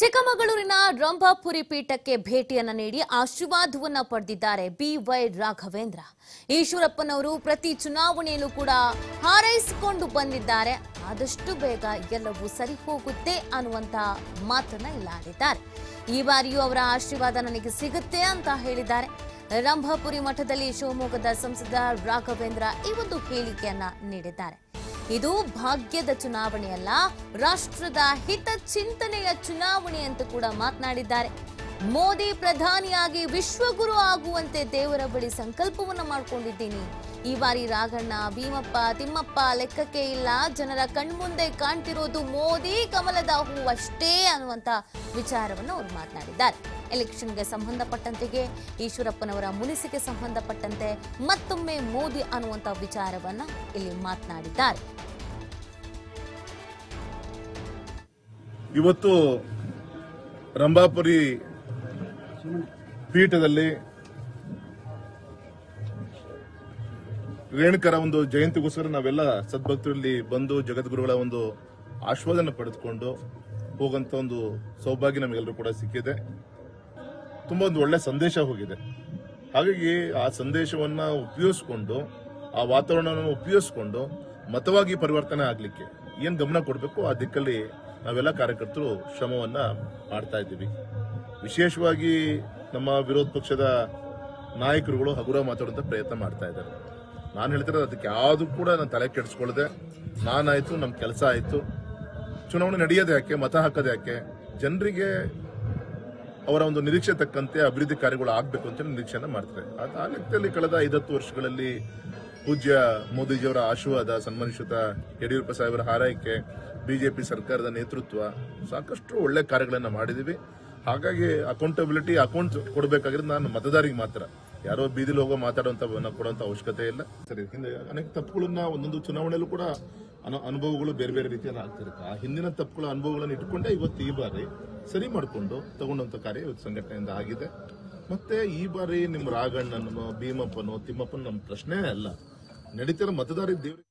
ಚಿಕ್ಕಮಗಳೂರಿನ ರಂಭಾಪುರಿ ಪೀಠಕ್ಕೆ ಭೇಟಿಯನ್ನ ನೀಡಿ ಆಶೀರ್ವಾದವನ್ನ ಪಡೆದಿದ್ದಾರೆ ಬಿವೈ ರಾಘವೇಂದ್ರ ಈಶ್ವರಪ್ಪನವರು ಪ್ರತಿ ಚುನಾವಣೆಯಲ್ಲೂ ಕೂಡ ಹಾರೈಸಿಕೊಂಡು ಬಂದಿದ್ದಾರೆ ಆದಷ್ಟು ಬೇಗ ಎಲ್ಲವೂ ಸರಿ ಹೋಗುತ್ತೆ ಅನ್ನುವಂತ ಮಾತನ್ನ ಇಲ್ಲಿ ಆಡಿದ್ದಾರೆ ಈ ಬಾರಿಯೂ ಅವರ ಆಶೀರ್ವಾದ ನನಗೆ ಸಿಗುತ್ತೆ ಅಂತ ಹೇಳಿದ್ದಾರೆ ರಂಭಾಪುರಿ ಮಠದಲ್ಲಿ ಶಿವಮೊಗ್ಗದ ಸಂಸದ ರಾಘವೇಂದ್ರ ಈ ಒಂದು ಹೇಳಿಕೆಯನ್ನ ನೀಡಿದ್ದಾರೆ ಇದು ಭಾಗ್ಯದ ಚುನಾವಣೆಯಲ್ಲ ರಾಷ್ಟ್ರದ ಹಿತ ಚಿಂತನೆಯ ಚುನಾವಣೆ ಅಂತ ಕೂಡ ಮಾತನಾಡಿದ್ದಾರೆ ಮೋದಿ ಪ್ರಧಾನಿಯಾಗಿ ವಿಶ್ವಗುರು ಆಗುವಂತೆ ದೇವರ ಬಳಿ ಸಂಕಲ್ಪವನ್ನ ಮಾಡ್ಕೊಂಡಿದ್ದೀನಿ ಈ ಬಾರಿ ರಾಘಣ್ಣ ಭೀಮಪ್ಪ ತಿಮ್ಮಪ್ಪ ಲೆಕ್ಕಕ್ಕೆ ಇಲ್ಲ ಜನರ ಕಣ್ಮುಂದೆ ಕಾಣ್ತಿರೋದು ಮೋದಿ ಕಮಲದ ಹೂ ಅಷ್ಟೇ ಅನ್ನುವಂತ ವಿಚಾರವನ್ನು ಅವರು ಮಾತನಾಡಿದ್ದಾರೆ ಎಲೆಕ್ಷನ್ಗೆ ಸಂಬಂಧಪಟ್ಟಂತೆಗೆ ಈಶ್ವರಪ್ಪನವರ ಮುನಿಸಿಗೆ ಸಂಬಂಧಪಟ್ಟಂತೆ ಮತ್ತೊಮ್ಮೆ ಮೋದಿ ಅನ್ನುವಂತ ವಿಚಾರವನ್ನ ಇಲ್ಲಿ ಮಾತನಾಡಿದ್ದಾರೆ ಇವತ್ತು ರಂಭಾಪುರಿ ಪೀಠದಲ್ಲಿ ರೇಣುಕರ ಒಂದು ಜಯಂತಿಗೋಸ್ಕರ ನಾವೆಲ್ಲ ಸದ್ಭಕ್ತರಲ್ಲಿ ಬಂದು ಜಗದ್ಗುರುಗಳ ಒಂದು ಆಶೀರ್ವಾದನ ಪಡೆದುಕೊಂಡು ಹೋಗಂತ ಒಂದು ಸೌಭಾಗ್ಯ ನಮಗೆಲ್ಲರೂ ಕೂಡ ಸಿಕ್ಕಿದೆ ತುಂಬಾ ಒಂದು ಒಳ್ಳೆ ಸಂದೇಶ ಹೋಗಿದೆ ಹಾಗಾಗಿ ಆ ಸಂದೇಶವನ್ನ ಉಪಯೋಗಿಸ್ಕೊಂಡು ಆ ವಾತಾವರಣವನ್ನು ಉಪಯೋಗಿಸ್ಕೊಂಡು ಮತವಾಗಿ ಪರಿವರ್ತನೆ ಆಗ್ಲಿಕ್ಕೆ ಏನ್ ಗಮನ ಕೊಡಬೇಕು ಆ ದಿಕ್ಕಲ್ಲಿ ನಾವೆಲ್ಲ ಕಾರ್ಯಕರ್ತರು ಶ್ರಮವನ್ನ ಮಾಡ್ತಾ ಇದ್ದೀವಿ ವಿಶೇಷವಾಗಿ ನಮ್ಮ ವಿರೋಧ ಪಕ್ಷದ ನಾಯಕರುಗಳು ಹಗುರ ಮಾತಾಡುವಂತ ಪ್ರಯತ್ನ ಮಾಡ್ತಾ ಇದ್ದಾರೆ ನಾನು ಹೇಳ್ತಿರೋದು ಅದಕ್ಕೆ ಯಾವುದು ಕೂಡ ನಾನು ತಲೆ ಕೆಡಿಸ್ಕೊಳ್ಳದೆ ನಾನಾಯ್ತು ನಮ್ಮ ಕೆಲಸ ಆಯ್ತು ಚುನಾವಣೆ ನಡೆಯೋದು ಯಾಕೆ ಮತ ಹಾಕೋದು ಯಾಕೆ ಜನರಿಗೆ ಅವರ ಒಂದು ನಿರೀಕ್ಷೆ ತಕ್ಕಂತೆ ಅಭಿವೃದ್ಧಿ ಕಾರ್ಯಗಳು ಆಗ್ಬೇಕು ಅಂತ ನಿರೀಕ್ಷೆಯನ್ನ ಮಾಡ್ತಾರೆ ಅದ್- ಆ ನಿಟ್ಟಿನಲ್ಲಿ ಕಳೆದ ಐದತ್ತು ವರ್ಷಗಳಲ್ಲಿ ಪೂಜ್ಯ ಮೋದಿಜಿಯವರ ಆಶೀರ್ವಾದ ಸನ್ಮಾನಿಸುತ್ತ ಯಡಿಯೂರಪ್ಪ ಸಾಹೇಬರ ಹಾರೈಕೆ ಬಿಜೆಪಿ ಸರ್ಕಾರದ ನೇತೃತ್ವ ಸಾಕಷ್ಟು ಒಳ್ಳೆ ಕಾರ್ಯಗಳನ್ನ ಮಾಡಿದೀವಿ ಹಾಗಾಗಿ ಅಕೌಂಟಬಿಲಿಟಿ ಅಕೌಂಟ್ ಕೊಡಬೇಕಾಗಿರೋದು ನಾನು ಮತದಾರಿಗೆ ಮಾತ್ರ ಯಾರೋ ಬೀದಿಲಿ ಹೋಗೋ ಮಾತಾಡುವಂತ ಕೊಡುವಂತ ಅವಶ್ಯಕತೆ ಇಲ್ಲ ಸರಿ ಹಿಂದೆ ಅನೇಕ ತಪ್ಪುಗಳನ್ನ ಒಂದೊಂದು ಚುನಾವಣೆಯಲ್ಲೂ ಕೂಡ ಅನು- ಅನುಭವಗಳು ಬೇರೆ ಬೇರೆ ರೀತಿಯಲ್ಲಿ ಆಗ್ತಿರುತ್ತೆ ಆ ಹಿಂದಿನ ತಪ್ಪುಗಳ ಅನುಭವಗಳನ್ನು ಇಟ್ಕೊಂಡೇ ಇವತ್ತು ಈ ಬಾರಿ ಸರಿ ಮಾಡಿಕೊಂಡು ತಗೊಂಡಂತ ಕಾರ್ಯ ಇವತ್ತು ಸಂಘಟನೆಯಿಂದ ಆಗಿದೆ ಮತ್ತೆ ಈ ಬಾರಿ ನಿಮ್ಮ ರಾಘಣ್ಣನೋ ಭೀಮಪ್ಪನೋ ತಿಮ್ಮಪ್ಪನ ನಮ್ಮ ಪ್ರಶ್ನೆ ಅಲ್ಲ ನಡೀತಿರೋ ಮತದಾರ ದೇವ್ರಿಗೆ